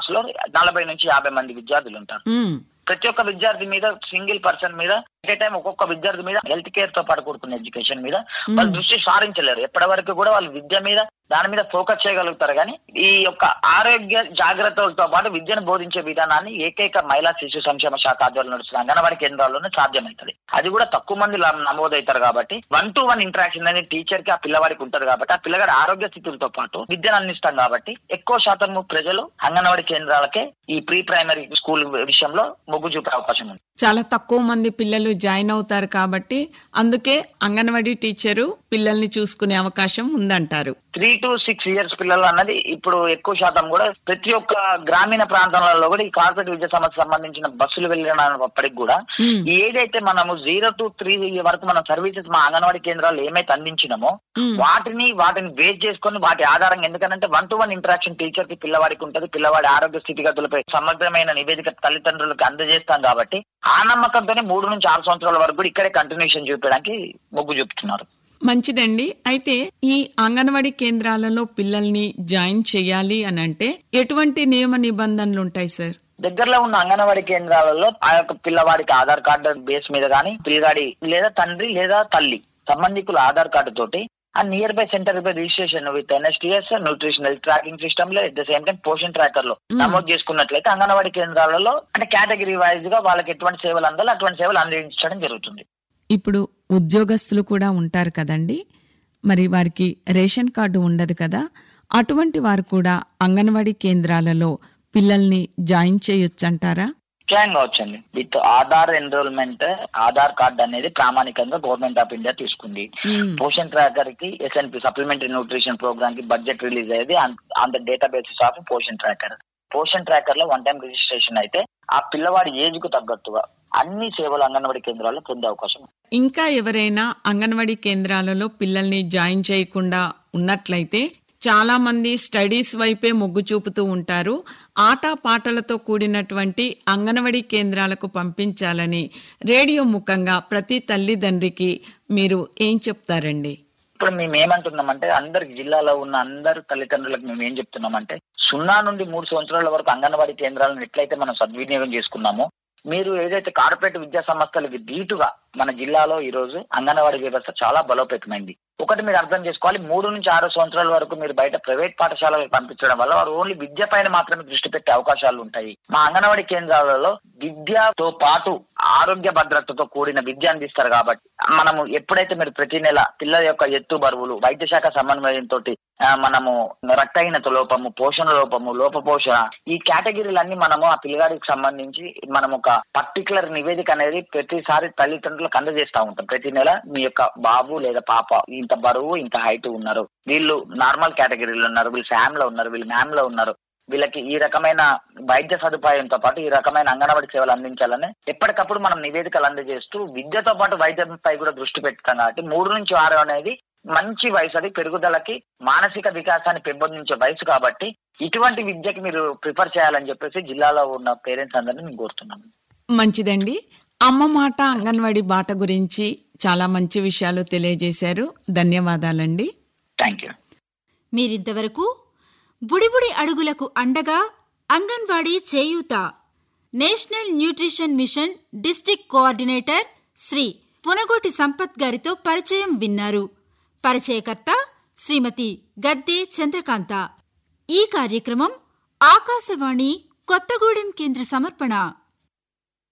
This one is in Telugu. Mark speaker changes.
Speaker 1: క్లాస్ లో నలభై నుంచి యాభై మంది విద్యార్థులు ఉంటారు
Speaker 2: ఉమ్,
Speaker 1: ప్రతి ఒక్క విద్యార్థి మీద సింగిల్ పర్సన్ మీద ఎట్ టైం ఒక్కొక్క విద్యార్థి మీద హెల్త్ కేర్ తో పాటు కూడుకున్న ఎడ్యుకేషన్ మీద వాళ్ళు దృష్టి సారించలేరు ఎప్పటి వరకు కూడా వాళ్ళు విద్య మీద దాని మీద ఫోకస్ చేయగలుగుతారు కానీ ఈ యొక్క ఆరోగ్య జాగ్రత్తలతో పాటు విద్యను బోధించే విధానాన్ని ఏకైక మహిళా శిశు సంక్షేమ శాఖ ఆధ్వర్యంలో నడుస్తున్న అంగన్వాడీ కేంద్రాల్లోనే సాధ్యమవుతుంది అది కూడా తక్కువ మంది లా- నమోదవుతారు కాబట్టి వన్ టు వన్ ఇంటరాక్షన్ అనేది టీచర్ కి ఆ పిల్లవాడికి ఉంటది కాబట్టి ఆ పిల్లగాడి ఆరోగ్య స్థితులతో పాటు విద్యను అందిస్తాం కాబట్టి ఎక్కువ శాతం ప్రజలు అంగన్వాడీ కేంద్రాలకే ఈ ప్రీ ప్రైమరీ స్కూల్ విషయంలో మొగ్గు చూపే అవకాశం ఉంది
Speaker 2: చాలా తక్కువ మంది పిల్లలు జాయిన్ అవుతారు కాబట్టి అందుకే అంగన్వాడీ టీచరు పిల్లల్ని చూసుకునే అవకాశం ఉందంటారు
Speaker 1: త్రీ టు సిక్స్ ఇయర్స్ పిల్లలు అన్నది ఇప్పుడు ఎక్కువ శాతం కూడా ప్రతి ఒక్క గ్రామీణ ప్రాంతాలలో కూడా ఈ కార్పొరేట్ విద్యా సంస్థ సంబంధించిన బస్సులు వెళ్ళినప్పటికి కూడా
Speaker 2: Hmm.
Speaker 1: ఏదైతే మనము జీరో టు త్రీ వరకు మనం సర్వీసెస్ మా అంగన్వాడీ కేంద్రాలు ఏమైతే అందించినామో
Speaker 2: Hmm.
Speaker 1: వాటిని వాటిని బేస్ చేసుకొని వాటి ఆధారంగా ఎందుకంటే one to one interaction teacher కి పిల్లవాడికి ఉంటుంది పిల్లవాడి ఆరోగ్య స్థితిగతులపై సమగ్రమైన నివేదిక తల్లిదండ్రులకు అందజేస్తాం కాబట్టి ఆ నమ్మకంతోనే మూడు నుంచి ఆరు సంవత్సరాల వరకు కూడా ఇక్కడే కంటిన్యూషన్ చూపించడానికి మొగ్గు చూపుతున్నారు
Speaker 2: మంచిదండి అయితే ఈ అంగన్వాడీ కేంద్రాలలో పిల్లల్ని జాయిన్ చేయాలి అని అంటే ఎటువంటి నియమ నిబంధనలు ఉంటాయి సార్
Speaker 1: దగ్గరలో ఉన్న అంగన్వాడీ కేంద్రాలలో ఆ యొక్క పిల్లవాడికి ఆధార్ కార్డు బేస్ మీద గానీ పిల్లగాడి లేదా తండ్రి లేదా తల్లి సంబంధికుల ఆధార్ కార్డు తోటి ఆ nearby centre by registration with NSTS nutritional tracking system లో at the same time Poshan tracker లో నమోదు చేసుకున్నట్లయితే అంగన్వాడీ కేంద్రాలలో అంటే కేటగిరీ వైజ్ గా వాళ్ళకి ఎటువంటి సేవలు అందాలో అటువంటి సేవలు అందించడం జరుగుతుంది
Speaker 2: ఇప్పుడు ఉద్యోగస్తులు కూడా ఉంటారు కదండి మరి వారికి రేషన్ కార్డు ఉండదు కదా అటువంటి వారు కూడా అంగన్వాడీ కేంద్రాలలో పిల్లల్ని జాయిన్ చేయొచ్చంటారా
Speaker 1: జాయిన్ కావచ్చండి with Aadhaar enrolment Aadhaar card అనేది ప్రామాణికంగా గవర్నమెంట్ ఆఫ్ ఇండియా తీసుకుంది
Speaker 2: Hmm.
Speaker 1: పోషన్ ట్రాకర్ కి ఎస్ఎన్పి సప్లిమెంటరీ న్యూట్రిషన్ ప్రోగ్రామ్ కి బడ్జెట్ రిలీజ్ అయ్యేది on the data basis of Poshan tracker Poshan tracker లో వన్ టైం రిజిస్ట్రేషన్ అయితే ఆ పిల్లవాడి ఏజ్ కు తగ్గట్టుగా అన్ని సేవలు అంగన్వాడీ కేంద్రాల్లో పొందే అవకాశం ఉంది.
Speaker 2: ఇంకా ఎవరైనా అంగన్వాడీ కేంద్రాలలో పిల్లల్ని జాయిన్ చేయకుండా ఉన్నట్లయితే చాలా మంది స్టడీస్ వైపే మొగ్గు చూపుతూ ఉంటారు ఆట పాటలతో కూడినటువంటి అంగన్వాడీ కేంద్రాలకు పంపించాలని రేడియో ముఖంగా ప్రతి తల్లిదండ్రికి మీరు ఏం చెప్తారండి
Speaker 1: ఇప్పుడు మేము ఏమంటున్నామంటే అందరి జిల్లాలో ఉన్న అందరు తల్లిదండ్రులకు మేము ఏం చెప్తున్నామంటే సున్నా నుండి మూడు సంవత్సరాల వరకు అంగన్వాడీ కేంద్రాలను ఎట్లయితే మనం సద్వినియోగం చేసుకున్నామో మీరు ఏదైతే కార్పొరేట్ విద్యా సంస్థలకి ధీటుగా మన జిల్లాలో ఈ రోజు అంగన్వాడీ వ్యవస్థ చాలా బలోపేతమైంది ఒకటి మీరు అర్థం చేసుకోవాలి మూడు నుంచి ఆరు సంవత్సరాల వరకు మీరు బయట ప్రైవేట్ పాఠశాలకు పంపించడం వల్ల వారు ఓన్లీ విద్య పైన మాత్రమే దృష్టి పెట్టే అవకాశాలు ఉంటాయి మా అంగన్వాడీ కేంద్రాలలో విద్యతో పాటు ఆరోగ్య భద్రతతో కూడిన విద్య అందిస్తారు కాబట్టి మనము ఎప్పుడైతే మీరు ప్రతి నెల పిల్లల యొక్క ఎత్తు బరువులు వైద్య శాఖ సమన్వయంతో మనము రక్తహీనత లోపము పోషణ లోపము లోప పోషణ ఈ కేటగిరీలన్నీ మనము ఆ పిల్లగాడికి సంబంధించి మనం ఒక పర్టికులర్ నివేదిక అనేది ప్రతిసారి తల్లిదండ్రులకు అందజేస్తా ఉంటాం ప్రతి నెల మీ యొక్క బాబు లేదా పాప ఇంత బరువు ఇంత హైట్ ఉన్నారు వీళ్ళు నార్మల్ కేటగిరీలో ఉన్నారు వీళ్ళు శామ్ లో ఉన్నారు వీళ్ళు మ్యామ్ లో ఉన్నారు వీళ్ళకి ఈ రకమైన వైద్య సదుపాయంతో పాటు ఈ రకమైన అంగన్వాడీ సేవలు అందించాలని ఎప్పటికప్పుడు మనం నివేదికలు అందజేస్తూ విద్యతో పాటు వైద్యంపై కూడా దృష్టి పెడతాం కాబట్టి మూడు నుంచి ఆరు అనేది మంచి వయసు అది పెరుగుదలకి మానసిక వికాసాన్ని పెంపొందించే వయసు కాబట్టి ఇటువంటి విద్యకి మీరు ప్రిఫర్ చేయాలని చెప్పేసి జిల్లాలో ఉన్న పేరెంట్స్ అందరినీ మేము కోరుతున్నాము
Speaker 2: మంచిదండి అమ్మ మాట అంగన్వాడీ బాట గురించి చాలా మంచి విషయాలు తెలియజేశారు ధన్యవాదాలండి
Speaker 1: థ్యాంక్ యూ
Speaker 3: మీరింతవరకు బుడిబుడి అడుగులకు అండగా అంగన్వాడీ చేయూత national nutrition mission district coordinator Shri Punagoti Sampath గారితో పరిచయం విన్నారు పరిచయకర్త శ్రీమతి గద్దె చంద్రకాంత ఈ కార్యక్రమం ఆకాశవాణి కొత్తగూడెం కేంద్ర సమర్పణ